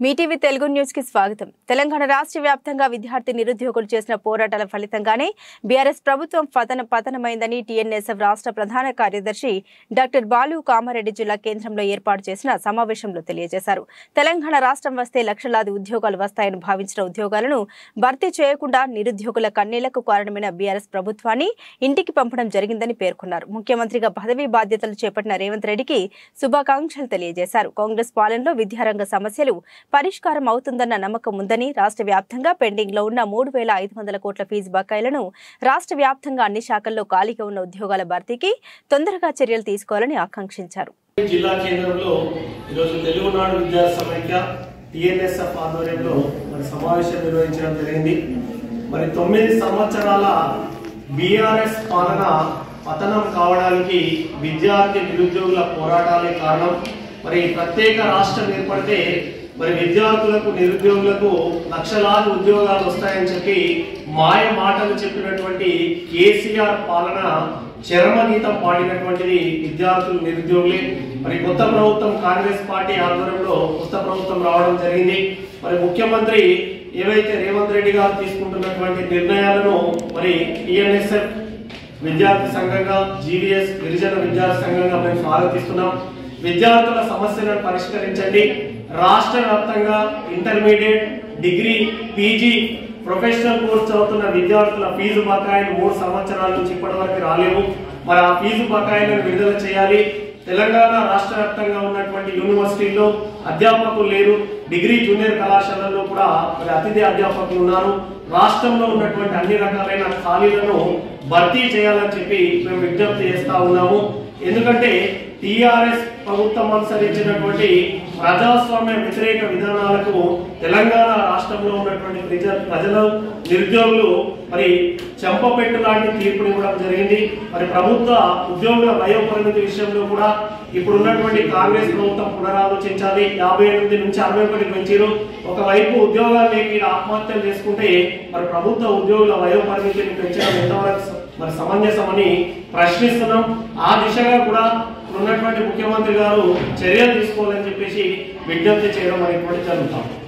Mee TV Telugu news కి స్వాగతం తెలంగాణ రాష్ట్ర వ్యాప్తంగా విద్యార్థి నిరుద్యోగులు చేసిన పోరాటాల ఫలితంగానే బీఆర్ఎస్ ప్రభుత్వం పతన పతనమైందని టీఎన్ఎస్ఎఫ్ రాష్ట్ర ప్రధాన కార్యదర్శి డాక్టర్ బాలు కామారెడ్డి జిల్లా కేంద్రంలో ఏర్పాటు చేసిన సమావేశంలో తెలియజేశారు తెలంగాణ రాష్ట్రం వస్తే లక్షలాది ఉద్యోగాలు వస్తాయని భావించిన ఉద్యోగాలను భర్తీ చేయకుండా నిరుద్యోగుల కన్నీళ్లకు కారణమైన బీఆర్ఎస్ ప్రభుత్వాన్ని ఇంటికి పంపడం జరిగిందని పేర్కొన్నారు ముఖ్యమంత్రిగా పదవీ బాధ్యతలు చేపట్టిన రేవంత్ రెడ్డికి శుభాకాంక్షలు తెలియజేశారు కాంగ్రెస్ పాలనలో విద్యారంగ సమస్యలు పరిష్కారం అవుతుందన్న నమ్మకం ఉందని రాష్ట్ర వ్యాప్తంగా పెండింగ్ లో ఉన్న మూడు వేల ఐదు వందల కోట్ల ఫీజు బకాయిలను రాష్ట్ర వ్యాప్తంగా అన్ని శాఖల్లో ఖాళీగా ఉన్న ఉద్యోగాల భర్తీకి తొందరగా చర్యలు తీసుకోవాలని ఆకాంక్షించారు జిల్లా కేంద్రంలో ఈరోజు తెలుగునాడు విద్యా సమైక్య టిఎన్ఎస్ఎఫ్ ఆధ్వర్యంలో మరి సమావేశం నిర్వహించడం జరిగింది మరి తొమ్మిది సంవత్సరాల బీఆర్ఎస్ పాలన పతనం కావడానికి విద్యార్థి నిరుద్యోగుల పోరాటాలే కారణం మరి ప్రత్యేక రాష్ట్రం ఏర్పడితే మరి విద్యార్థులకు నిరుద్యోగులకు లక్షలాది ఉద్యోగాలు వస్తాయని చెప్పి మాయ మాటలు చెప్పినటువంటి కేసీఆర్ పాలన చరమగీతం పాడినటువంటిది విద్యార్థులు నిరుద్యోగులే మరి కొత్త ప్రభుత్వం కాంగ్రెస్ పార్టీ ఆధ్వర్యంలో కొత్త ప్రభుత్వం రావడం జరిగింది మరి ముఖ్యమంత్రి ఏవైతే రేవంత్ రెడ్డి గారు తీసుకుంటున్నటువంటి నిర్ణయాలను మరి టిఎన్ఎస్ఎఫ్ విద్యార్థి సంఘంగా జీవీఎస్ గిరిజన విద్యార్థి సంఘంగా మేము స్వాగతిస్తున్నాం విద్యార్థుల సమస్యలను పరిష్కరించండి రాష్ట్ర వ్యాప్తంగా intermediate degree PG professional course చదువుతున్న విద్యార్థుల ఫీజు బకాయిలు మూడు సంవత్సరాల నుంచి ఇప్పటి వరకు రాలేవు మరి ఆ ఫీజు బకాయిలను విడుదల చేయాలి తెలంగాణ రాష్ట్ర వ్యాప్తంగా ఉన్నటువంటి యూనివర్సిటీల్లో అధ్యాపకులు లేరు డిగ్రీ జూనియర్ కళాశాలల్లో కూడా మరి అతిథి అధ్యాపకులు ఉన్నారు రాష్ట్రంలో ఉన్నటువంటి అన్ని రకాలైన ఖాళీలను భర్తీ చేయాలని చెప్పి మేము విజ్ఞప్తి చేస్తా ఉన్నాము ఎందుకంటే టిఆర్ఎస్ ప్రభుత్వం అనుసరించినటువంటి ప్రజాస్వామ్య వ్యతిరేక విధానాలకు తెలంగాణ రాష్ట్రంలో ఉన్నటువంటి ప్రజ ప్రజలు నిరుద్యోగులు మరి చెంపపెట్టు లాంటి తీర్పుని ఇవ్వడం జరిగింది మరి ప్రభుత్వ ఉద్యోగుల వయోపరిమితి విషయంలో కూడా ఇప్పుడు ఉన్నటువంటి కాంగ్రెస్ ప్రభుత్వం పునరాలోచించాలి యాభై ఎనిమిది నుంచి అరవై ఒకటి పెంచారు ఒకవైపు ఉద్యోగాలు లేక ఈడ ఆత్మహత్యలు చేసుకుంటే మరి ప్రభుత్వ ఉద్యోగుల వయోపరిమితిని పెంచడం ఎంతవరకు స- మరి సమంజసమని ప్రశ్నిస్తున్నాం ఆ దిశగా కూడా ఉన్నటువంటి ముఖ్యమంత్రి గారు చర్యలు తీసుకోవాలని చెప్పేసి విజ్ఞప్తి చేయడం అనేటువంటి జరుగుతాం